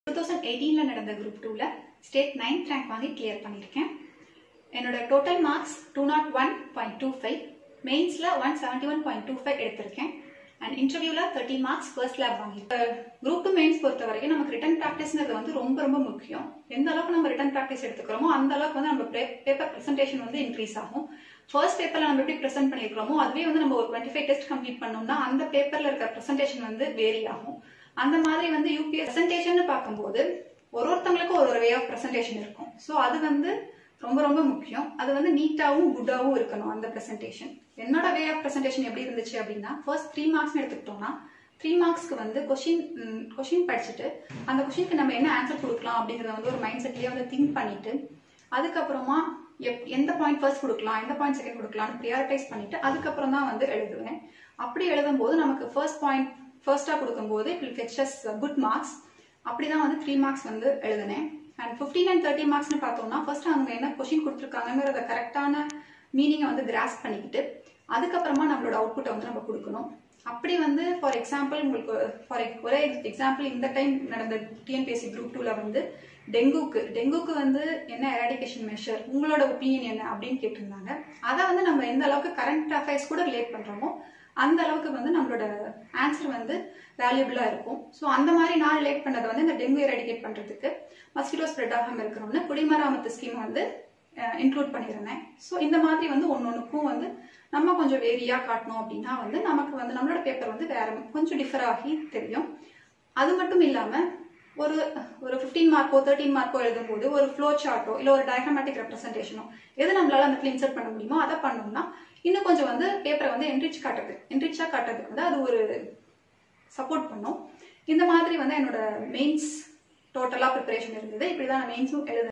two thousand எயிட்டீனில் நடந்த group டூவில் ஸ்டேட் நைன்த் ரேங்க் வாங்கி கிளியர் பண்ணியிருக்கேன் என்னோட total marks two nought one point two five மெயின்ஸில் one seventy one point two five எடுத்திருக்கேன் அண்ட் இன்டர்வியூவில் தேர்ட்டி மார்க்ஸ் ஃபர்ஸ்ட் லேப் வாங்கியிருக்கேன் குரூப் டூ மெயின்ஸ் பொறுத்த வரைக்கும் நமக்கு ரிட்டன் ப்ராக்டிஸ்ங்கிறது வந்து ரொம்ப ரொம்ப முக்கியம் எந்த அளவுக்கு நம்ம ரிட்டன் ப்ராக்டிஸ் எடுத்துக்கிறோமோ அந்த அளவுக்கு வந்து நம்ம பேப்பர் ப்ரெசன்டேஷன் வந்து இன்க்ரீஸ் ஆகும் ஃபர்ஸ்ட் பேப்பர்ல நம்ம எப்படி ப்ரெசென்ட் பண்ணியிருக்கிறோமோ அதுவே வந்து நம்ம ஒரு டுவெண்ட்டி ஃபைவ் டெஸ்ட் கம்ப்ளீட் பண்ணோம்னா அந்த பேப்பர்ல இருக்கிற ப்ரெசன்டேஷன் வந்து வேரி ஆகும் அந்த மாதிரி வந்து யூபிஎஸ் ப்ரெசன்டேஷன் பார்க்கும்போது ஒரு ஒருத்தவங்களுக்கும் ஒரு ஒரு வே ஆஃப் ப்ரெசன்டேஷன் இருக்கும் ஸோ அது வந்து ரொம்ப ரொம்ப முக்கியம் அது வந்து நீட்டாகவும் குட்டாகவும் இருக்கணும் அந்த ப்ரெசன்டேஷன் என்னோட வே ஆஃப் ப்ரெசன்டேஷன் எப்படி இருந்துச்சு அப்படின்னா ஃபர்ஸ்ட் த்ரீ மார்க்ஸ் எடுத்துக்கிட்டோம்னா த்ரீ மார்க்ஸ்க்கு வந்து கொஷின் கொஷின் படிச்சுட்டு அந்த கொஷினுக்கு நம்ம என்ன ஆன்சர் கொடுக்கலாம் அப்படிங்கிறத வந்து ஒரு மைண்ட் செட்லேயே வந்து திங்க் பண்ணிட்டு அதுக்கப்புறமா எப் எந்த பாயிண்ட் ஃபர்ஸ்ட் கொடுக்கலாம் எந்த பாயிண்ட் செகண்ட் கொடுக்கலாம்னு ப்ரியாரிட்டைஸ் பண்ணிட்டு அதுக்கப்புறம் தான் வந்து எழுதுவேன் அப்படி எழுதும்போது நமக்கு ஃபர்ஸ்ட் பாயிண்ட் ஃபர்ஸ்டா கொடுக்கும்போது it will fetches good marks அப்படிதான் வந்து த்ரீ மார்க்ஸ் வந்து எழுதினேன் அண்ட் ஃபிஃப்டீன் அண்ட் தேர்ட்டி மார்க்ஸ்னு பார்த்தோம்னா ஃபர்ஸ்ட் அவங்க என்ன கொஷின் கொடுத்துருக்காங்கிறத கரெக்டான மீனிங்கை வந்து கிராஸ் பண்ணிக்கிட்டு அதுக்கப்புறமா நம்மளோட அவுட்புட்டை வந்து நம்ம கொடுக்கணும் அப்படி வந்து ஃபார் எக்ஸாம்பிள் உங்களுக்கு ஃபார் ஒரே எக்ஸாம்பிள் இந்த டைம் நடந்த டிஎன்பிஎஸ்சி குரூப் டூல வந்து டெங்குக்கு டெங்குக்கு வந்து என்ன எராடிகேஷன் மெஷர் உங்களோட ஒப்பீனியன் என்ன அப்படின்னு கேட்டிருந்தாங்க அதை வந்து நம்ம எந்த அளவுக்கு கரண்ட் அஃபேர்ஸ் கூட ரிலேட் பண்றோமோ அந்த அளவுக்கு வந்து நம்மளோட ஆன்சர் வந்து வேல்யூபிளா இருக்கும் ஸோ அந்த மாதிரி நான் ரிலேட் பண்ணதை வந்து இந்த டெங்கு எராடிகேட் பண்றதுக்கு மஸ்கிட்டோ ஸ்ப்ரெட் ஆகாம இருக்கணும்னு குடிமராமத்து ஸ்கீம் வந்து இன்க்ளூட் பண்ணியிருந்தேன் ஸோ இந்த மாதிரி வந்து ஒன்னொன்னுக்கும் வந்து நம்ம கொஞ்சம் வேரியா காட்டணும் அப்படின்னா வந்து நமக்கு வந்து நம்மளோட பேப்பர் வந்து வேற கொஞ்சம் டிஃபர் ஆகி தெரியும் அது மட்டும் இல்லாம ஒரு ஒரு ஃபிஃப்டீன் மார்க்கோ தேர்ட்டின் மார்க்கோ எழுதும்போது ஒரு ஃப்ளோ சார்ட்டோ இல்லை ஒரு டயக்ராமேட்டிக் ரெப்ரஸன்டேஷனோ எது நம்மளால அந்த இன்சர்ட் பண்ண முடியுமோ அதை பண்ணோம்னா இன்னும் கொஞ்சம் வந்து பேப்பரை வந்து என்ரிச் காட்டுறது என்ரிச்சா காட்டுறதுக்கு வந்து அது ஒரு சப்போர்ட் பண்ணும் இந்த மாதிரி வந்து என்னோட மெயின்ஸ் டோட்டலா ப்ரிப்பரேஷன் இருந்தது இப்படிதான் நான் மெயின்ஸும் எழுத